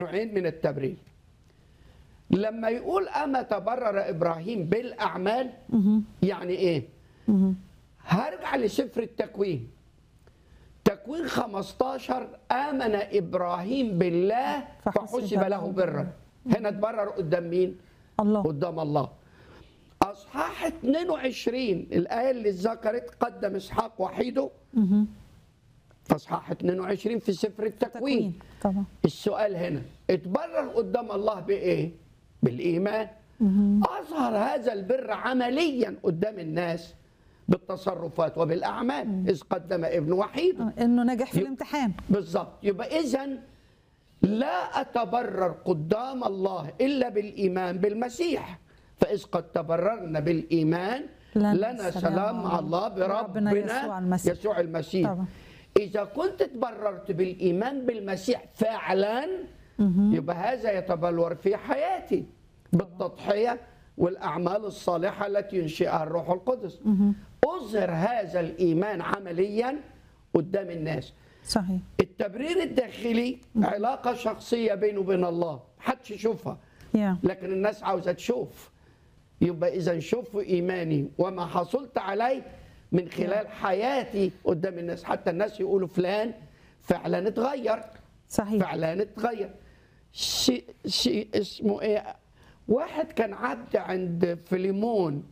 نوعين من التبرير لما يقول أما تبرر إبراهيم بالأعمال يعني إيه هرجع لسفر التكوين تكوين 15 آمن إبراهيم بالله فحسب فحسب له له برا هنا تبرر قدام مين؟ الله قدام الله أصحاح 22 الآية اللي ذكرت قدم إسحاق وحيده في أصحاح 22 في سفر التكوين تكوين طبعا السؤال هنا اتبرر قدام الله بايه بالايمان اظهر هذا البر عمليا قدام الناس بالتصرفات وبالاعمال اذ قدم ابن وحيد آه، انه نجح في يب- الامتحان بالظبط يبقى اذا لا اتبرر قدام الله الا بالايمان بالمسيح فاذ قد تبررنا بالايمان لنا لنا السلام سلام مع مع الله بربنا بربنا يسوع المسيح. يسوع المسيح طبعا. إذا كنت تبررت بالإيمان بالمسيح فعلا يبقى هذا يتبلور في حياتي بالتضحية والأعمال الصالحة التي ينشئها الروح القدس أظهر هذا الإيمان عمليا قدام الناس صحيح التبرير الداخلي علاقة شخصية بينه وبين الله محدش يشوفها يا لكن الناس عاوزة تشوف يبقى إذا شوفوا إيماني وما حصلت عليه من خلال حياتي قدام الناس حتى الناس يقولوا فلان فعلا اتغير صحيح فعلا اتغير شيء شيء اسمه ايه واحد كان عبد عند فيليمون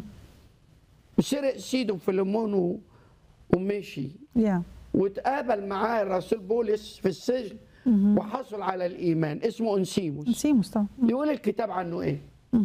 سرق سيده فيليمون و- ومشي يا واتقابل معاه الرسول بولس في السجن وحصل على الايمان اسمه انسيموس نسيموس طبعا يقول الكتاب عنه ايه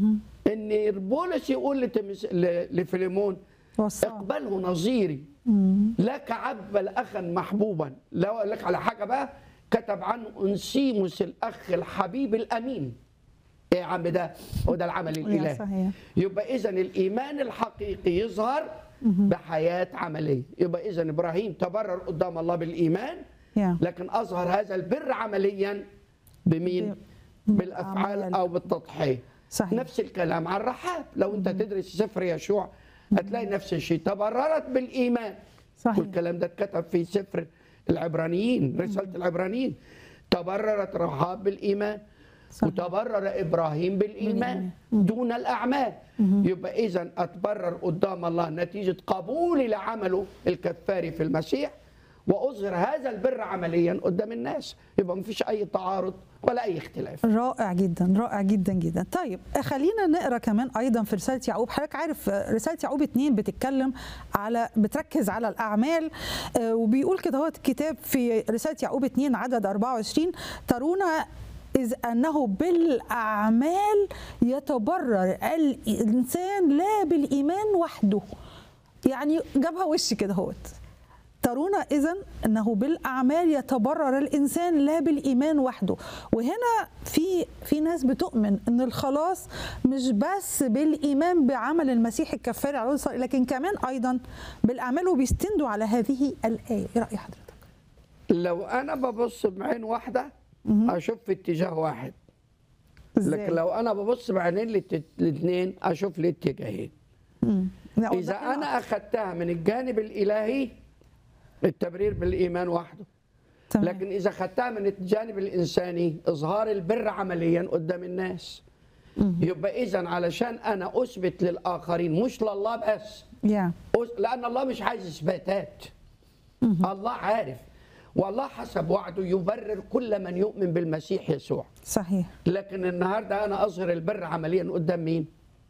ان بولس يقول لتمس... ل- لفيليمون وصاه اقبله نظيري لك عبد بل اخا محبوبا لو أقول لك على حاجه بقى كتب عنه انسيموس الاخ الحبيب الامين ايه يا عم ده هو ده العمل الالهي صحيح. يبقى اذا الايمان الحقيقي يظهر بحياه عمليه يبقى اذا ابراهيم تبرر قدام الله بالايمان يا لكن اظهر هذا البر عمليا بمين ب- بالافعال بالأعمال. او بالتضحيه صحيح. نفس الكلام عن رحاب لو انت تدرس سفر يشوع هتلاقي نفس الشيء تبررت بالايمان صحيح. والكلام ده اتكتب في سفر العبرانيين رساله العبرانيين تبررت رحاب بالايمان صحيح. وتبرر ابراهيم بالايمان دون الاعمال يبقى اذا اتبرر قدام الله نتيجه قبولي لعمله الكفاري في المسيح واظهر هذا البر عمليا قدام الناس يبقى مفيش اي تعارض ولا اي اختلاف رائع جدا رائع جدا جدا طيب خلينا نقرا كمان ايضا في رساله يعقوب حضرتك عارف رساله يعقوب اتنين بتتكلم على بتركز على الاعمال آه، وبيقول كده هو الكتاب في رساله يعقوب اتنين عدد 24 ترون إذ أنه بالأعمال يتبرر الإنسان لا بالإيمان وحده يعني جابها وش كده هوت ترون اذا انه بالاعمال يتبرر الانسان لا بالايمان وحده وهنا في في ناس بتؤمن ان الخلاص مش بس بالايمان بعمل المسيح الكفاري عليه الصلاه لكن كمان ايضا بالاعمال وبيستندوا على هذه الايه ايه راي حضرتك لو انا ببص بعين واحده اشوف في اتجاه واحد ازاي لكن لو انا ببص بعينين الاثنين اشوف الاتجاهين مم. لا، اذا وضحنا انا اخذتها من الجانب الالهي التبرير بالايمان وحده تمام. لكن اذا اخذتها من الجانب الانساني اظهار البر عمليا قدام الناس يبقى اذا علشان انا اثبت للاخرين مش لله بس يا أس- لان الله مش عايز اثباتات الله عارف والله حسب وعده يبرر كل من يؤمن بالمسيح يسوع صحيح لكن النهارده انا اظهر البر عمليا قدام مين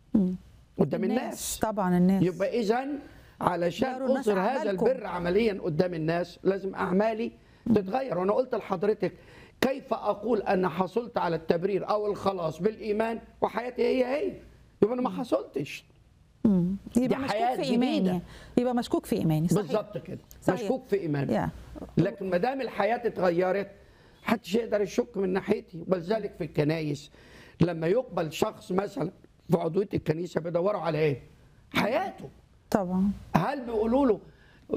قدام الناس طبعا الناس يبقى اذا علشان يروا الناس اظهر هذا أعمالكم. البر عمليا قدام الناس لازم اعمالي تتغير وانا قلت لحضرتك كيف اقول ان حصلت على التبرير او الخلاص بالايمان وحياتي هي هي يبقى انا ما حصلتش مم. يبقى دي مشكوك حياة في جديدة. ايماني يبقى مشكوك في ايماني صحيح بالظبط كده صحيح. مشكوك في ايماني يا لكن ما دام الحياه اتغيرت محدش يقدر يشك من ناحيتي ولذلك في الكنايس لما يقبل شخص مثلا في عضويه الكنيسه بيدوروا على ايه؟ حياته طبعا هل بيقولوا له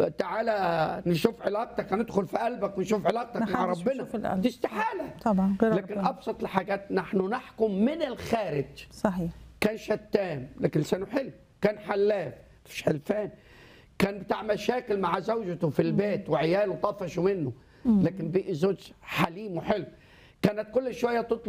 تعالى نشوف علاقتك هندخل في قلبك ونشوف علاقتك مع محدش ربنا بيشوف القلب. دي استحاله طبعا غير لكن ربنا. ابسط الحاجات نحن نحكم من الخارج صحيح كان شتام لكن لسانه حلو كان حلاف مفيش حلفان كان بتاع مشاكل مع زوجته في البيت وعياله طفشوا منه لكن بقي زوج حليم وحلو كانت كل شويه تطلب